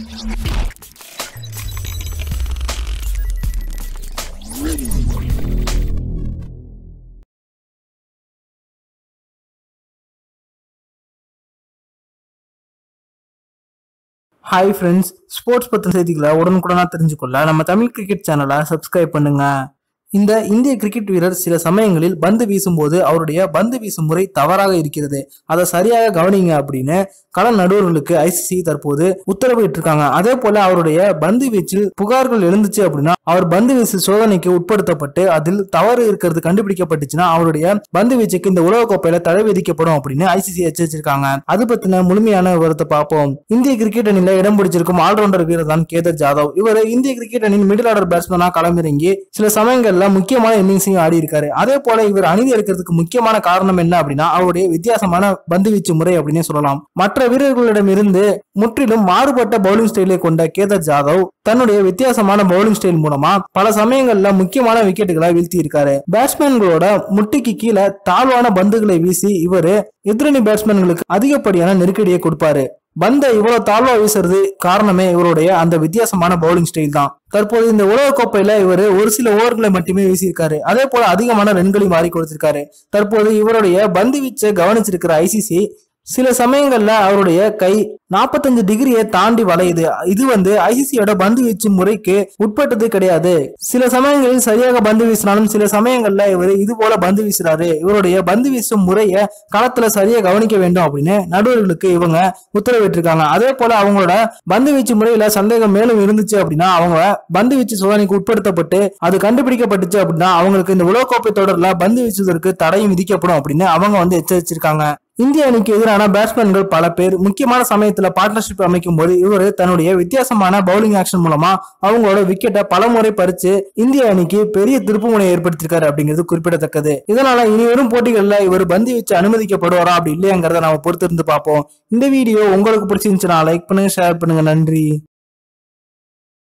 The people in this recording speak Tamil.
ஹாய் ஃப்ரெண்ட்ஸ் ஸ்போர்ட்ஸ் பற்றின செய்திகளை உடனுக்குடனா தெரிஞ்சுக்கொள்ள நம்ம தமிழ் கிரிக்கெட் சேனலை சப்ஸ்கிரைப் பண்ணுங்க இந்த இந்திய கிரிக்கெட் வீரர் சில சமயங்களில் பந்து வீசும்போது அவருடைய பந்து வீசும் முறை தவறாக இருக்கிறது அதை சரியாக கவனிங்க அப்படின்னு கள நடுவர்களுக்கு ஐசிசி தற்போது உத்தரவிட்டிருக்காங்க அதே போல அவருடைய பந்து வீச்சில் புகார்கள் எழுந்துச்சு அப்படின்னா அவர் பந்து வீச்சு சோதனைக்கு உட்படுத்தப்பட்டு அதில் தவறு இருக்கிறது கண்டுபிடிக்கப்பட்டுச்சுன்னா அவருடைய பந்து வீச்சுக்கு இந்த உலகக்கோப்பையில தடை விதிக்கப்படும் அப்படின்னு ஐசிசி எச்சரிச்சிருக்காங்க அது பத்தின முழுமையான விவரத்தை பார்ப்போம் இந்திய கிரிக்கெட் அணியில இடம் பிடிச்சிருக்கும் ஆல்ரவுண்டர் வீரர் தான் கேதர் ஜாதவ் இவர் இந்திய கிரிக்கெட் அணியின் மிடில் ஆர்டர் பேட்ஸ்மேனா களமிறங்கி சில சமயங்கள்ல முக்கியமான இன்னிங்ஸையும் ஆடி இருக்காரு அதே போல இவர் அணிந்து இருக்கிறதுக்கு முக்கியமான காரணம் என்ன அப்படின்னா அவருடைய வித்தியாசமான பந்து வீச்சு முறை அப்படின்னே சொல்லலாம் மற்ற வீரர்களிடம் இருந்து முற்றிலும் மாறுபட்ட பவுலிங் ஸ்டைலை கொண்ட கேதர் ஜாதவ் தன்னுடைய வித்தியாசமான பவுலிங் ஸ்டைல் மூலமா பல சமயங்கள்ல முக்கியமான விக்கெட்டுகளை வீழ்த்தி இருக்காரு பேட்ஸ்மேன்களோட முட்டிக்கு கீழே தாழ்வான பந்துகளை வீசி இவரு எதிரணி பேட்ஸ்மேன்களுக்கு அதிகப்படியான நெருக்கடியை கொடுப்பாரு பந்தை இவ்வளவு தாழ்வா வீசுறது காரணமே இவருடைய அந்த வித்தியாசமான பவுலிங் ஸ்டைல் தான் தற்போது இந்த உலக கோப்பையில இவர் ஒரு சில ஓவர்களை மட்டுமே வீசியிருக்காரு அதே போல அதிகமான ரன்களையும் மாறி கொடுத்திருக்காரு தற்போது இவருடைய பந்து வீச்சை கவனிச்சிருக்கிற ஐசிசி சில சமயங்கள்ல அவருடைய கை நாற்பத்தஞ்சு டிகிரியை தாண்டி வளையுது இது வந்து ஐசிசியோட பந்து வீச்சு முறைக்கு உட்பட்டது கிடையாது சில சமயங்களில் சரியாக பந்து வீசினாலும் சில சமயங்கள்ல இவர் இது போல பந்து வீசுறாரு இவருடைய பந்து வீசும் முறைய களத்துல சரியா கவனிக்க வேண்டும் அப்படின்னு நடுவர்களுக்கு இவங்க உத்தரவிட்டிருக்காங்க அதே போல அவங்களோட பந்து வீச்சு முறையில சந்தேகம் மேலும் இருந்துச்சு அப்படின்னா அவங்க பந்து வீச்சு சோதனைக்கு உட்படுத்தப்பட்டு அது கண்டுபிடிக்கப்பட்டுச்சு அப்படின்னா அவங்களுக்கு இந்த உலகக்கோப்பை தொடர்ல பந்து வீசுவதற்கு தடையும் விதிக்கப்படும் அப்படின்னு அவங்க வந்து எச்சரிச்சிருக்காங்க இந்திய அணிக்கு எதிரான பேட்ஸ்மேன்கள் பல பேர் முக்கியமான சமயத்துல பார்ட்னர்ஷிப் அமைக்கும் போது இவர் தன்னுடைய வித்தியாசமான பவுலிங் ஆக்ஷன் மூலமா அவங்களோட விக்கெட்டை பல முறை பறிச்சு இந்திய அணிக்கு பெரிய திருப்புமுனை ஏற்படுத்தியிருக்காரு அப்படிங்கிறது குறிப்பிடத்தக்கது இதனால இனி வரும் போட்டிகள்ல இவர் பந்து வச்சு அனுமதிக்கப்படுவாரா அப்படி இல்லையாங்கிறத நாம பொறுத்திருந்து பார்ப்போம் இந்த வீடியோ உங்களுக்கு பிடிச்சிருந்துச்சுன்னா லைக் பண்ணுங்க ஷேர் பண்ணுங்க நன்றி